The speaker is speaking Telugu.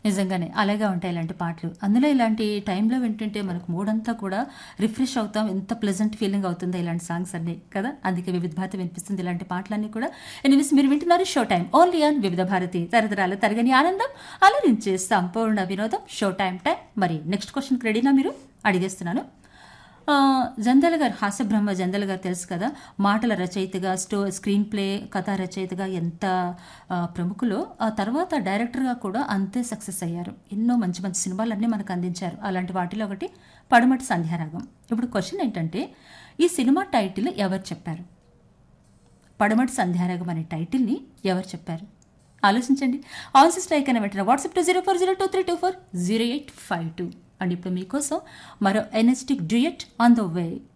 నిజంగానే అలాగే ఉంటాయి ఇలాంటి పాటలు అందులో ఇలాంటి టైంలో వింటుంటే మనకు మూడంతా కూడా రిఫ్రెష్ అవుతాం ఎంత ప్లెజెంట్ ఫీలింగ్ అవుతుందో ఇలాంటి సాంగ్స్ అన్ని కదా అందుకే వివిధ భారతి వినిపిస్తుంది ఇలాంటి పాటలన్నీ కూడా ఎనిమిస్ మీరు వింటున్నారు షో టైం ఓన్లీ ఆన్ వివిధ భారతి తరతరాల తరగని ఆనందం అలరించే సంపూర్ణ వినోదం షో టైం టైం మరి నెక్స్ట్ క్వశ్చన్ రెడీనా మీరు అడిగేస్తున్నాను ఆ, జందల్ గారు హాస్యబ్రహ్మ జందల్ గారు తెలుసు కదా మాటల రచయితగా స్టో స్క్రీన్ ప్లే కథా రచయితగా ఎంత ఆ, ప్రముఖులో ఆ తర్వాత డైరెక్టర్గా కూడా అంతే సక్సెస్ అయ్యారు ఎన్నో మంచి మంచి సినిమాలన్నీ మనకు అందించారు అలాంటి వాటిలో ఒకటి పడమటి సంధ్యారాగం ఇప్పుడు క్వశ్చన్ ఏంటంటే ఈ సినిమా టైటిల్ ఎవరు చెప్పారు పడమటి సంధ్యారాగం అనే టైటిల్ని ఎవరు చెప్పారు ఆలోచించండి ఆన్సర్ స్ట్రైక్ అని పెట్టిన WhatsApp to zero four zero two three two four zero eight five two and ఇప్పుడు మీకోసం మరో energetic duet on the way